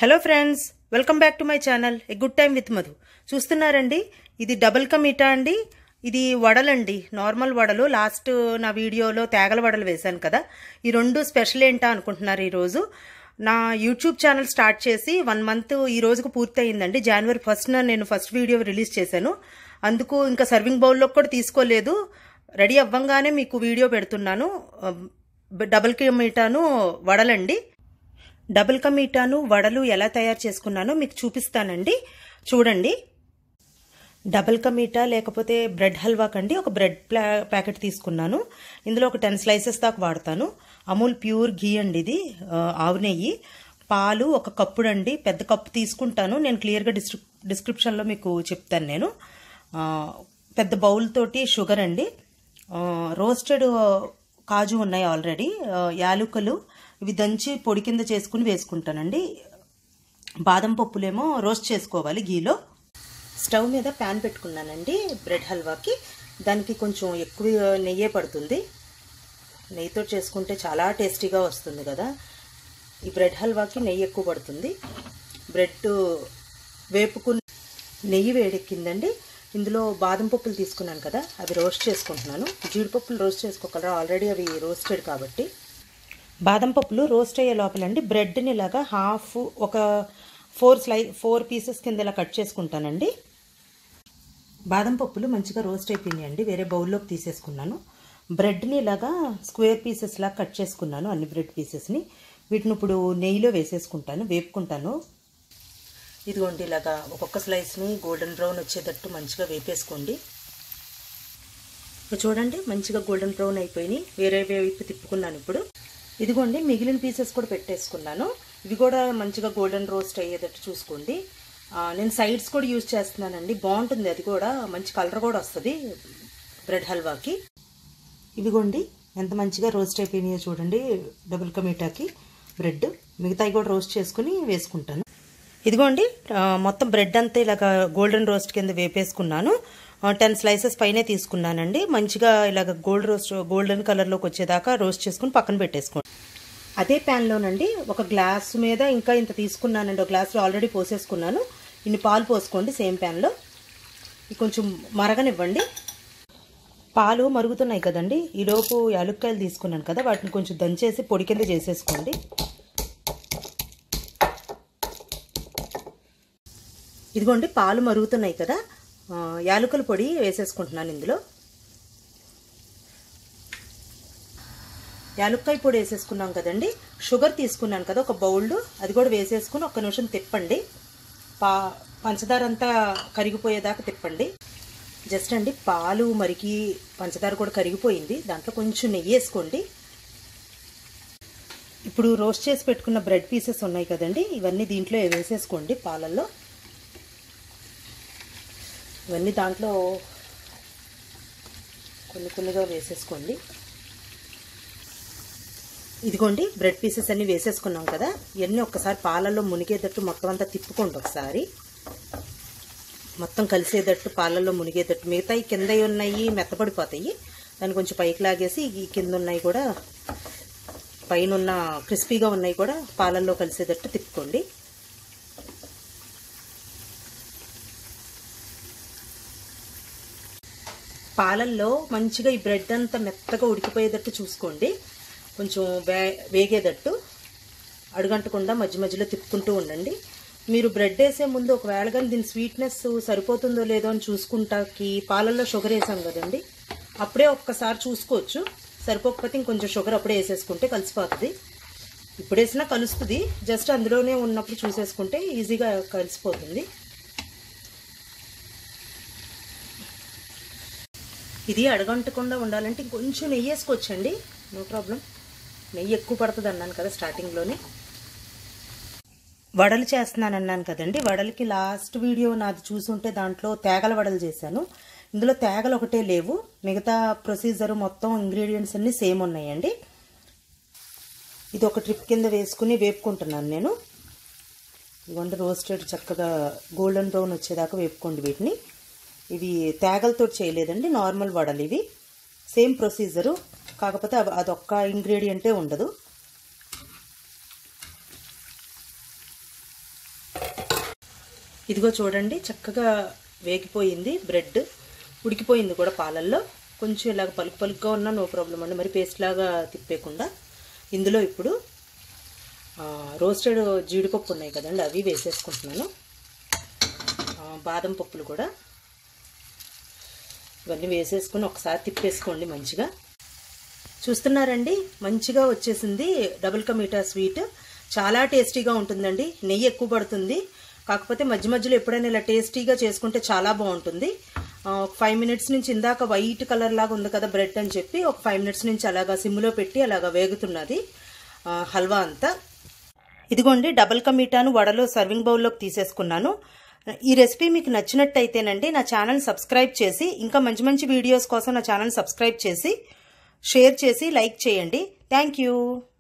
hello friends welcome back to my channel a good time with Madhu చూస్తున్నారండి ఇది double కమీటా అండి ఇది వడలండి నార్మల్ వడలు లాస్ట్ నా వీడియోలో తేగల వడలు వేశాను కదా ఈ రెండు స్పెషల్ ఏంటా అనుకుంటున్నారు ఈరోజు నా యూట్యూబ్ ఛానల్ స్టార్ట్ చేసి వన్ మంత్ ఈ రోజుకు పూర్తి అయిందండి జనవరి ఫస్ట్న నేను ఫస్ట్ వీడియో రిలీజ్ చేశాను అందుకు ఇంకా సర్వింగ్ బౌల్లో కూడా తీసుకోలేదు రెడీ అవ్వంగానే మీకు వీడియో పెడుతున్నాను డబుల్ కమీటాను వడలండి డబుల్ కమీటాను వడలు ఎలా తయారు చేసుకున్నానో మీకు చూపిస్తానండి చూడండి డబుల్ కమీటా లేకపోతే బ్రెడ్ హల్వా కండి ఒక బ్రెడ్ ప్యాకెట్ తీసుకున్నాను ఇందులో ఒక టెన్ స్లైసెస్ దాకా వాడతాను అమూల్ ప్యూర్ ఘీ అండి ఇది ఆవు నెయ్యి పాలు ఒక కప్పుడు అండి పెద్ద కప్పు తీసుకుంటాను నేను క్లియర్గా డిస్క్రిప్ డిస్క్రిప్షన్లో మీకు చెప్తాను నేను పెద్ద బౌల్ తోటి షుగర్ అండి రోస్టెడ్ కాజు ఉన్నాయి ఆల్రెడీ యాలుకలు ఇవి దంచి పొడి కింద చేసుకుని వేసుకుంటానండి బాదం పప్పులేమో రోస్ట్ చేసుకోవాలి గీలో స్టవ్ మీద ప్యాన్ పెట్టుకున్నానండి బ్రెడ్ హల్వాకి దానికి కొంచెం ఎక్కువ నెయ్యే పడుతుంది నెయ్యితో చేసుకుంటే చాలా టేస్టీగా వస్తుంది కదా ఈ బ్రెడ్ హల్వాకి నెయ్యి ఎక్కువ పడుతుంది బ్రెడ్ వేపుకుని నెయ్యి వేడెక్కిందండి ఇందులో బాదం పప్పులు తీసుకున్నాను కదా అవి రోస్ట్ చేసుకుంటున్నాను జీడిపప్పులు రోస్ట్ చేసుకోగలరా ఆల్రెడీ అవి రోస్టెడ్ కాబట్టి బాదం పప్పులు రోస్ట్ అయ్యే లోపలండి బ్రెడ్ని ఇలాగా హాఫ్ ఒక ఫోర్ స్లై ఫోర్ పీసెస్ కింద ఇలా కట్ చేసుకుంటానండి బాదం పప్పులు మంచిగా రోస్ట్ అయిపోయినాయండి వేరే బౌల్లోకి తీసేసుకున్నాను బ్రెడ్ని ఇలాగా స్క్వేర్ పీసెస్ లాగా కట్ చేసుకున్నాను అన్ని బ్రెడ్ పీసెస్ని వీటిని ఇప్పుడు నెయ్యిలో వేసేసుకుంటాను వేపుకుంటాను ఇదిగోండి ఇలాగా ఒక్కొక్క స్లైస్ని గోల్డెన్ బ్రౌన్ వచ్చేటట్టు మంచిగా వేపేసుకోండి చూడండి మంచిగా గోల్డెన్ బ్రౌన్ అయిపోయి వేరే వైపు తిప్పుకున్నాను ఇప్పుడు ఇదిగోండి మిగిలిన పీసెస్ కూడా పెట్టేసుకున్నాను ఇవి కూడా మంచిగా గోల్డెన్ రోస్ట్ అయ్యేటట్టు చూసుకోండి నేను సైడ్స్ కూడా యూజ్ చేస్తున్నానండి బాగుంటుంది అది కూడా మంచి కలర్ కూడా వస్తుంది బ్రెడ్ హల్వాకి ఇవిగోండి ఎంత మంచిగా రోస్ట్ అయిపోయినాయో చూడండి డబుల్ కమీటాకి బ్రెడ్ మిగతాయి కూడా రోస్ట్ చేసుకుని వేసుకుంటాను ఇదిగోండి మొత్తం బ్రెడ్ అంతా ఇలాగ గోల్డెన్ రోస్ట్ కింద వేపేసుకున్నాను టెన్ స్లైసెస్ పైనే తీసుకున్నానండి మంచిగా ఇలాగ గోల్డ్ రోస్ట్ గోల్డెన్ కలర్లోకి వచ్చేదాకా రోస్ట్ చేసుకుని పక్కన పెట్టేసుకోండి అదే ప్యాన్లోనండి ఒక గ్లాస్ మీద ఇంకా ఇంత తీసుకున్నానండి ఒక గ్లాస్లో ఆల్రెడీ పోసేసుకున్నాను ఇన్ని పాలు పోసుకోండి సేమ్ ప్యాన్లో కొంచెం మరగనివ్వండి పాలు మరుగుతున్నాయి కదండి ఈలోపు యాలుక్కాయలు తీసుకున్నాను కదా వాటిని కొంచెం దంచేసి పొడి కింద చేసేసుకోండి ఇదిగోండి పాలు మరుగుతున్నాయి కదా యాలకుల పొడి వేసేసుకుంటున్నాను ఇందులో యాలుక్కాయ పొడి వేసేసుకున్నాం కదండి షుగర్ తీసుకున్నాను కదా ఒక బౌల్ అది కూడా వేసేసుకుని ఒక్క నిమిషం తిప్పండి పా పంచదార అంతా కరిగిపోయేదాకా తిప్పండి జస్ట్ అండి పాలు మరిగి పంచదార కూడా కరిగిపోయింది దాంట్లో కొంచెం నెయ్యి వేసుకోండి ఇప్పుడు రోస్ట్ చేసి పెట్టుకున్న బ్రెడ్ పీసెస్ ఉన్నాయి కదండి ఇవన్నీ దీంట్లో వేసేసుకోండి పాలల్లో ఇవన్నీ దాంట్లో కొన్ని కొన్నిగా వేసేసుకోండి ఇదిగోండి బ్రెడ్ పీసెస్ అన్నీ వేసేసుకున్నాం కదా ఇవన్నీ ఒక్కసారి పాలల్లో మునిగేటట్టు మొత్తం అంతా తిప్పుకోండి ఒకసారి మొత్తం కలిసేటట్టు పాలల్లో మునిగేటట్టు మిగతా కింద ఉన్నాయి మెత్తపడిపోతాయి దాన్ని కొంచెం పైకి లాగేసి ఈ కింద ఉన్నాయి కూడా పైన ఉన్న క్రిస్పీగా ఉన్నాయి కూడా పాలల్లో కలిసేటట్టు తిప్పుకోండి పాలల్లో మంచిగా ఈ బ్రెడ్ అంతా మెత్తగా ఉడికిపోయేటట్టు చూసుకోండి కొంచెం వే వేగేటట్టు అడుగంటకుండా మధ్య మధ్యలో తిప్పుకుంటూ ఉండండి మీరు బ్రెడ్ వేసే ముందు ఒకవేళ కానీ దీని స్వీట్నెస్ సరిపోతుందో లేదో అని చూసుకుంటాకి పాలల్లో షుగర్ వేసాం కదండి అప్పుడే ఒక్కసారి చూసుకోవచ్చు సరిపోకపోతే ఇంకొంచెం షుగర్ అప్పుడే వేసేసుకుంటే కలిసిపోతుంది ఇప్పుడు వేసినా కలుస్తుంది జస్ట్ అందులోనే ఉన్నప్పుడు చూసేసుకుంటే ఈజీగా కలిసిపోతుంది ఇది అడగంటకుండా ఉండాలంటే ఇంకొంచెం నెయ్యి వేసుకోవచ్చండి నో ప్రాబ్లం నెయ్యి ఎక్కువ పడుతుంది అన్నాను కదా స్టార్టింగ్లోనే వడలు చేస్తున్నాను అన్నాను కదండి వడలకి లాస్ట్ వీడియో నాది చూసుంటే దాంట్లో తేగల వడలు చేశాను ఇందులో తేగలు ఒకటే లేవు మిగతా ప్రొసీజర్ మొత్తం ఇంగ్రీడియంట్స్ అన్నీ సేమ్ ఉన్నాయండి ఇది ఒక ట్రిప్ కింద వేసుకుని వేపుకుంటున్నాను నేను ఇవ్వండి రోస్టెడ్ చక్కగా గోల్డెన్ బ్రౌన్ వచ్చేదాకా వేపుకోండి వీటిని ఇవి తేగలతో చేయలేదండి నార్మల్ వడలు ఇవి సేమ్ ప్రొసీజరు కాకపోతే అదొక్క ఇంగ్రీడియంటే ఉండదు ఇదిగో చూడండి చక్కగా వేగిపోయింది బ్రెడ్ ఉడికిపోయింది కూడా పాలల్లో కొంచెం ఇలాగ పలుకు పలుకుగా ఉన్నా నో ప్రాబ్లం అండి మరి పేస్ట్ లాగా తిప్పేయకుండా ఇందులో ఇప్పుడు ఆ, రోస్టెడ్ జీడిపప్పు ఉన్నాయి కదండి అవి వేసేసుకుంటున్నాను ఆ, బాదం పప్పులు కూడా ఇవన్నీ వేసేసుకుని ఒకసారి తిప్పేసుకోండి మంచిగా చూస్తున్నారండి మంచిగా వచ్చేసింది డబుల్ కమీటా స్వీట్ చాలా టేస్టీగా ఉంటుందండి నెయ్యి ఎక్కువ పడుతుంది కాకపోతే మధ్య మధ్యలో ఎప్పుడైనా ఇలా టేస్టీగా చేసుకుంటే చాలా బాగుంటుంది ఆ, ఒక ఫైవ్ మినిట్స్ నుంచి ఇందాక వైట్ కలర్ లాగా ఉంది కదా బ్రెడ్ అని చెప్పి ఒక ఫైవ్ మినిట్స్ నుంచి అలాగా సిమ్లో పెట్టి అలాగా వేగుతున్నది ఆ, హల్వా అంతా ఇదిగోండి డబల్ కమీటాను వడలో సర్వింగ్ బౌల్లోకి తీసేసుకున్నాను ఈ రెసిపీ మీకు నచ్చినట్టయితేనండి నా ఛానల్ సబ్స్క్రైబ్ చేసి ఇంకా మంచి మంచి వీడియోస్ కోసం నా ఛానల్ సబ్స్క్రైబ్ చేసి షేర్ చేసి లైక్ చేయండి థ్యాంక్ యూ